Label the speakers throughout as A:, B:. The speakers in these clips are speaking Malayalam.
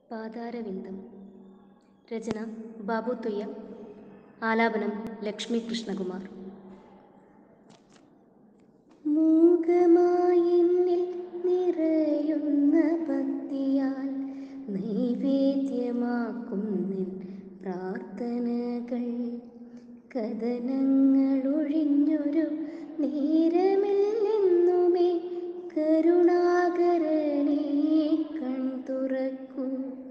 A: പാതാരവിന്ദം രചന ബാബു തുയ്യ ആലാപനം ലക്ഷ്മി കൃഷ്ണകുമാർ മൂകമായെന്നിൽ നിറയുന്ന ഭക്തിയാൽ നൈവേദ്യമാക്കുന്നിൻ പ്രാർത്ഥനകൾ കഥനങ്ങളൊഴിഞ്ഞൊരു നേരമില്ലെന്നുമേ കരുണാകരനെ കൺ തുറക്കൂ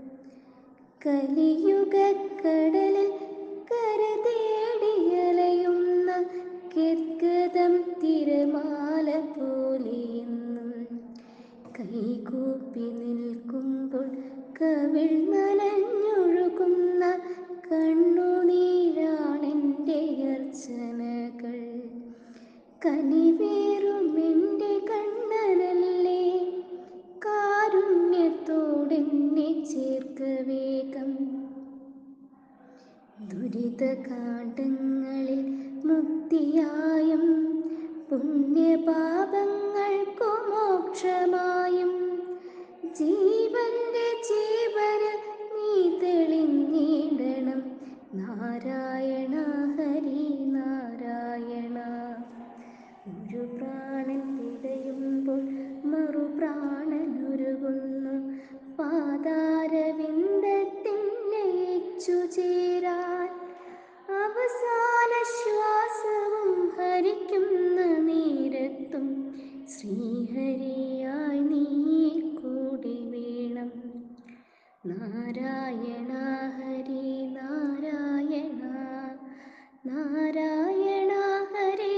A: കലിയുഗക്കടലിൽ കരതേടിയലയുന്ന ഗദ്ഗതം തിരമാല പോലെയെന്നും കൈകൂപ്പി നിൽക്കുമ്പോൾ കവിൾ നനഞ്ഞൊഴുകുന്ന കണ്ണുനീരാണെൻ്റെ അർച്ചനകൾ കനിവേറും എൻ്റെ കണ്ണനല്ലേ കാരുണ്യത്തോടെന്നെ ചേർക്ക വേഗം ദുരിതകാണ്ഡങ്ങളിൽ മുക്തിയായും പുണ്യപാപങ്ങൾക്കു മോക്ഷമായും ജീവന്റെ ജീവന നീ തെളിഞ്ഞിടണം നാരായണ ഹരി നാരായണ ഒരു പ്രാണൻ പിടയുമ്പോൾ മറുപ്രാണൻ ഉരുകുന്നു പാതാരവിന്ദത്തിൻ ലയിച്ചു ചേരാൻ അവസാന ശ്വാസവും ഹരിക്കുന്ന നേരത്തും ശ്രീഹരിയായി നീ കൂടി വേണം നാരായണ ഹരി നാരായണ നാരായണ ഹരി